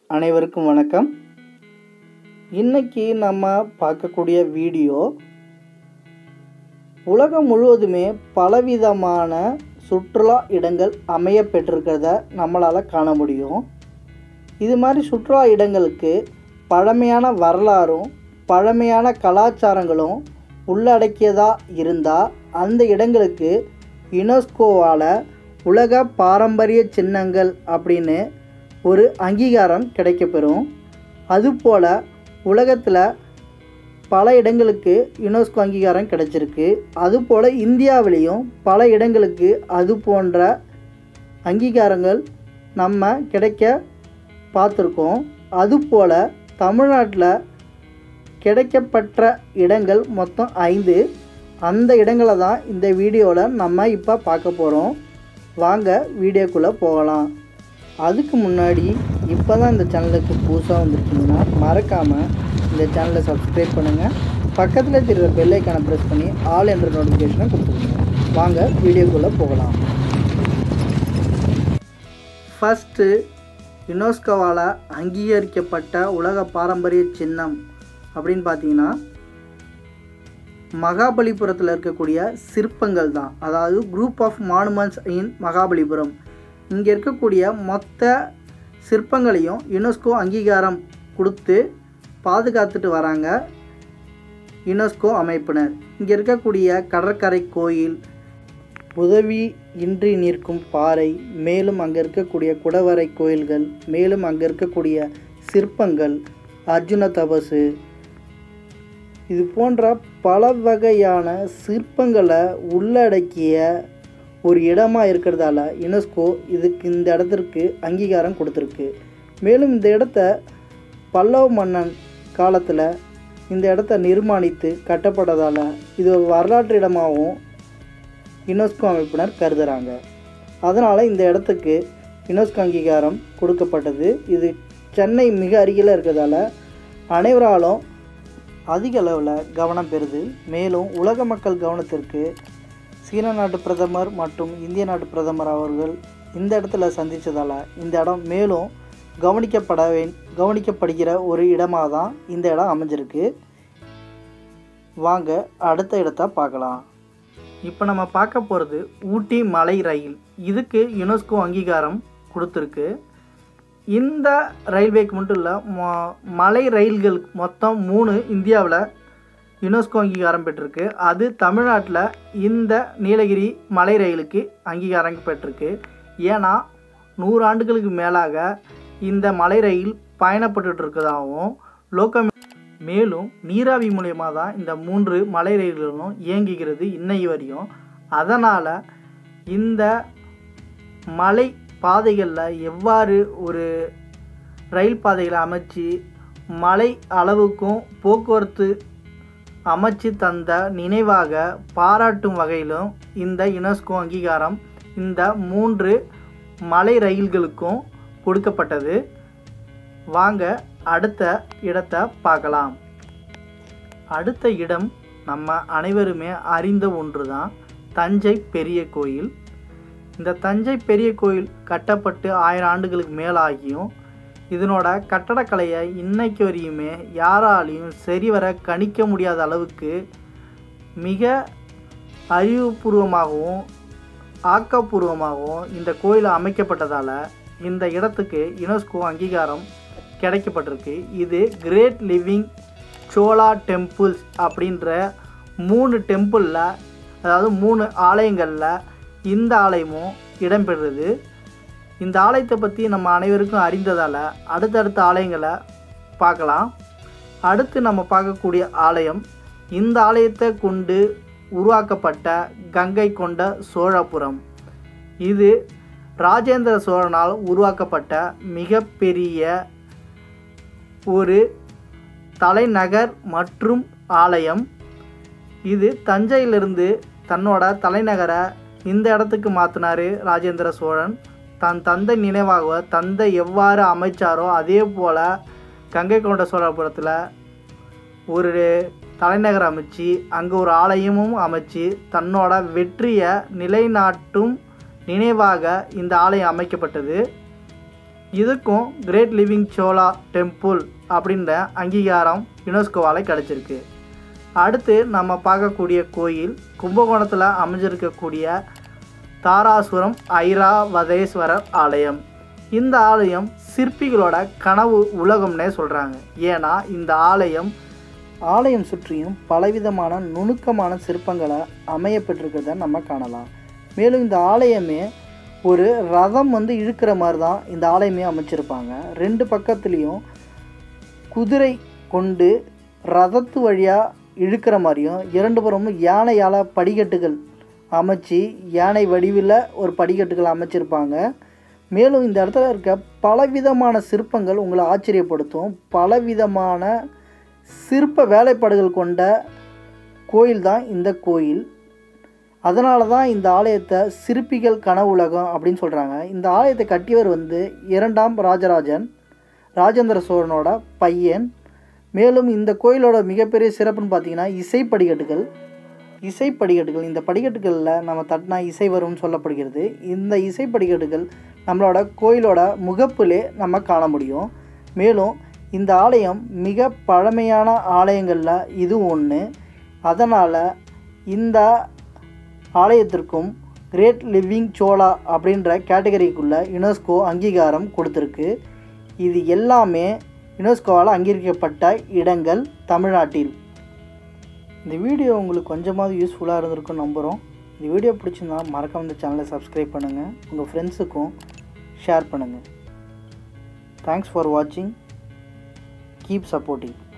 அனைவருக்கும் வணக்கம் இன்னைக்கு நம்ம பார்க்கக்கூடிய வீடியோ உலகம் முழுவதுமே பலவிதமான சுற்றுலா இடங்கள் அமைய பெற்றிருக்கிறத நம்மளால் காண முடியும் இது மாதிரி சுற்றுலா இடங்களுக்கு பழமையான வரலாறும் பழமையான கலாச்சாரங்களும் உள்ளடக்கியதாக இருந்தால் அந்த இடங்களுக்கு யுனெஸ்கோவால் உலக பாரம்பரிய சின்னங்கள் அப்படின்னு ஒரு அங்கீகாரம் கிடைக்கப்பெறும் அதுபோல் உலகத்தில் பல இடங்களுக்கு யுனெஸ்கோ அங்கீகாரம் கிடைச்சிருக்கு அதுபோல் இந்தியாவிலேயும் பல இடங்களுக்கு அது போன்ற அங்கீகாரங்கள் நம்ம கிடைக்க பார்த்துருக்கோம் அதுபோல் தமிழ்நாட்டில் கிடைக்கப்பட்ட இடங்கள் மொத்தம் ஐந்து அந்த இடங்களை தான் இந்த வீடியோவில் நம்ம இப்போ பார்க்க போகிறோம் வாங்க வீடியோக்குள்ளே போகலாம் அதுக்கு முன்னாடி இப்போ தான் இந்த சேனலுக்கு புதுசாக வந்திருக்கீங்கன்னா மறக்காமல் இந்த சேனலை சப்ஸ்கிரைப் பண்ணுங்கள் பக்கத்தில் தெரிகிற பெல் ஐக்கானை ப்ரெஸ் பண்ணி ஆல் என்ற நோட்டிஃபிகேஷனை கொடுத்துருங்க வாங்க வீடியோக்குள்ளே போகலாம் ஃபஸ்ட்டு யுனெஸ்கோவால் அங்கீகரிக்கப்பட்ட உலக பாரம்பரிய சின்னம் அப்படின்னு பார்த்தீங்கன்னா மகாபலிபுரத்தில் இருக்கக்கூடிய சிற்பங்கள் தான் அதாவது group of monuments in Mahabalipuram இங்கே இருக்கக்கூடிய மொத்த சிற்பங்களையும் யுனெஸ்கோ அங்கீகாரம் கொடுத்து பாதுகாத்துட்டு வராங்க யுனெஸ்கோ அமைப்பினர் இங்கே இருக்கக்கூடிய கடற்கரை கோயில் உதவி இன்றி நிற்கும் பாறை மேலும் அங்கே இருக்கக்கூடிய குடவரை கோயில்கள் மேலும் அங்கே இருக்கக்கூடிய சிற்பங்கள் அர்ஜுன தபசு இது போன்ற பல வகையான சிற்பங்களை உள்ளடக்கிய ஒரு இடமா இருக்கிறதால யுனெஸ்கோ இதுக்கு இந்த இடத்திற்கு அங்கீகாரம் கொடுத்துருக்கு மேலும் இந்த இடத்த பல்லவ மன்னன் காலத்தில் இந்த இடத்த நிர்மாணித்து கட்டப்பட்டதால் இது ஒரு வரலாற்று இடமாகவும் யுனெஸ்கோ அமைப்பினர் கருதுகிறாங்க அதனால் இந்த இடத்துக்கு யுனெஸ்கோ அங்கீகாரம் கொடுக்கப்பட்டது இது சென்னை மிக அருகில் இருக்கிறதால அனைவராலும் அதிக அளவில் கவனம் பெறுது மேலும் உலக மக்கள் கவனத்திற்கு சீன நாட்டு பிரதமர் மற்றும் இந்திய நாட்டு பிரதமர் அவர்கள் இந்த இடத்துல சந்தித்ததால் இந்த இடம் மேலும் கவனிக்கப்பட வே கவனிக்கப்படுகிற ஒரு இடமாக தான் இந்த இடம் அமைஞ்சிருக்கு வாங்க அடுத்த இடத்த பார்க்கலாம் இப்போ நம்ம பார்க்க போகிறது ஊட்டி மலை ரயில் இதுக்கு யுனெஸ்கோ அங்கீகாரம் கொடுத்துருக்கு இந்த ரயில்வேக்கு மட்டும் இல்லை மொ மலை ரயில்கள் மொத்தம் மூணு இந்தியாவில் யுனெஸ்கோ அங்கீகாரம் பெற்றிருக்கு அது தமிழ்நாட்டில் இந்த நீலகிரி மலை ரயிலுக்கு அங்கீகாரம் பெற்றிருக்கு ஏன்னா நூறு ஆண்டுகளுக்கு மேலாக இந்த மலை ரயில் பயணப்பட்டு இருக்கதாகவும் லோக்க மேலும் நீராவி மூலியமாக தான் இந்த மூன்று மலை ரயில்களும் இயங்குகிறது இன்னை வரையும் அதனால் இந்த மலை பாதைகளில் எவ்வாறு ஒரு ரயில் பாதைகளை அமைச்சு மலை அளவுக்கும் போக்குவரத்து அமைச்சு தந்த நினைவாக பாராட்டும் வகையிலும் இந்த யுனெஸ்கோ அங்கீகாரம் இந்த மூன்று மலை ரயில்களுக்கும் கொடுக்கப்பட்டது வாங்க அடுத்த இடத்தை பார்க்கலாம் அடுத்த இடம் நம்ம அனைவருமே அறிந்த ஒன்று தான் தஞ்சை பெரிய கோயில் இந்த தஞ்சை பெரிய கோயில் கட்டப்பட்டு ஆயிரம் ஆண்டுகளுக்கு மேலாகியும் இதனோட கட்டடக்கலையை இன்னைக்கு வரையுமே யாராலையும் சரிவர கணிக்க முடியாத அளவுக்கு மிக அறிவுபூர்வமாகவும் ஆக்கப்பூர்வமாகவும் இந்த கோயில் அமைக்கப்பட்டதால் இந்த இடத்துக்கு யுனெஸ்கோ அங்கீகாரம் கிடைக்கப்பட்டிருக்கு இது கிரேட் லிவிங் சோலா டெம்பிள்ஸ் அப்படின்ற மூணு டெம்பிளில் அதாவது மூணு ஆலயங்களில் இந்த ஆலயமும் இடம்பெறுது இந்த ஆலயத்தை பற்றி நம்ம அனைவருக்கும் அறிந்ததால் அடுத்தடுத்த ஆலயங்களை பார்க்கலாம் அடுத்து நம்ம பார்க்கக்கூடிய ஆலயம் இந்த ஆலயத்தை கொண்டு உருவாக்கப்பட்ட கங்கை கொண்ட சோழபுரம் இது ராஜேந்திர சோழனால் உருவாக்கப்பட்ட மிகப்பெரிய ஒரு தலைநகர் மற்றும் ஆலயம் இது தஞ்சையிலிருந்து தன்னோட தலைநகரை இந்த இடத்துக்கு மாற்றினார் ராஜேந்திர சோழன் தன் தந்தை நினைவாக தந்தை எவ்வாறு அமைச்சாரோ அதே போல் கங்கை கொண்ட சோழபுரத்தில் ஒரு தலைநகர் அமைச்சு அங்கே ஒரு ஆலயமும் அமைச்சு தன்னோட வெற்றியை நிலைநாட்டும் நினைவாக இந்த ஆலயம் அமைக்கப்பட்டது இதுக்கும் கிரேட் லிவிங் சோலா டெம்பிள் அப்படின்ற அங்கீகாரம் யுனெஸ்கோவால் கிடச்சிருக்கு அடுத்து நம்ம பார்க்கக்கூடிய கோயில் கும்பகோணத்தில் அமைஞ்சிருக்கக்கூடிய தாராசுரம் ஐராவதேஸ்வரர் ஆலயம் இந்த ஆலயம் சிற்பிகளோட கனவு உலகம்னே சொல்கிறாங்க ஏன்னா இந்த ஆலயம் ஆலயம் சுற்றியும் பலவிதமான நுணுக்கமான சிற்பங்களை அமையப்பட்டிருக்கிறத நம்ம காணலாம் மேலும் இந்த ஆலயமே ஒரு ரதம் வந்து இழுக்கிற மாதிரி தான் இந்த ஆலயமே அமைச்சிருப்பாங்க ரெண்டு பக்கத்துலேயும் குதிரை கொண்டு ரதத்து வழியாக இழுக்கிற மாதிரியும் இரண்டு புறமும் யானையால் படிக்கட்டுகள் அமைச்சு யானை வடிவில் ஒரு படிக்கட்டுகள் அமைச்சிருப்பாங்க மேலும் இந்த இடத்துல இருக்க பலவிதமான சிற்பங்கள் உங்களை ஆச்சரியப்படுத்தும் பலவிதமான சிற்ப வேலைப்பாடுகள் கொண்ட கோயில் தான் இந்த கோயில் அதனால தான் இந்த ஆலயத்தை சிற்பிகள் கனவுலகம் அப்படின்னு சொல்கிறாங்க இந்த ஆலயத்தை கட்டியவர் வந்து இரண்டாம் ராஜராஜன் ராஜேந்திர சோழனோட பையன் மேலும் இந்த கோயிலோட மிகப்பெரிய சிறப்புன்னு பார்த்தீங்கன்னா இசை படிக்கட்டுகள் இசை படிக்கட்டுகள் இந்த படிக்கட்டுகளில் நம்ம தட்டினா இசை வரும்னு சொல்லப்படுகிறது இந்த இசை படிக்கட்டுகள் நம்மளோட கோயிலோட முகப்பிலே நம்ம காண முடியும் மேலும் இந்த ஆலயம் மிக பழமையான ஆலயங்களில் இது ஒன்று அதனால் இந்த ஆலயத்திற்கும் கிரேட் லிவிங் சோலா அப்படின்ற கேட்டகரிக்குள்ள யுனெஸ்கோ அங்கீகாரம் கொடுத்துருக்கு இது எல்லாமே யுனெஸ்கோவால் அங்கீகரிக்கப்பட்ட இடங்கள் தமிழ்நாட்டில் இந்த வீடியோ உங்களுக்கு கொஞ்சமாவது யூஸ்ஃபுல்லாக இருந்திருக்கும் நம்புகிறோம் இந்த வீடியோ பிடிச்சிருந்தா மறக்காம இந்த சேனலை சப்ஸ்கிரைப் பண்ணுங்கள் உங்கள் ஃப்ரெண்ட்ஸுக்கும் ஷேர் பண்ணுங்கள் தேங்க்ஸ் ஃபார் வாட்சிங் கீப் சப்போர்ட்டிங்